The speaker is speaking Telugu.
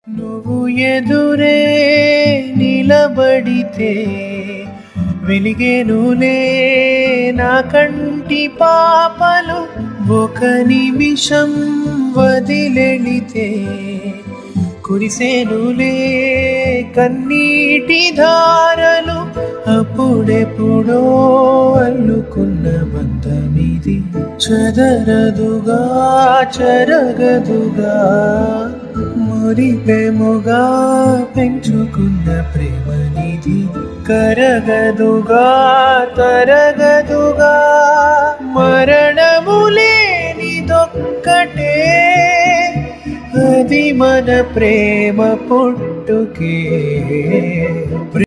నువ్వు ఎదురే నిలబడితే వెలిగేనులే నా కంటి పాపలు ఒక నిమిషం వదిలెళితే కురిసేనులే కన్నీటి ధారలు అప్పుడెప్పుడో అల్లుకున్న బంధమిది చదరదుగా చరగదుగా మురిపెముగా పెంచుకున్న ప్రేమనిది కరగదుగా తరగదుగా మరణము లేనిదొక్కటే అది మన ప్రేమ పుట్టుకే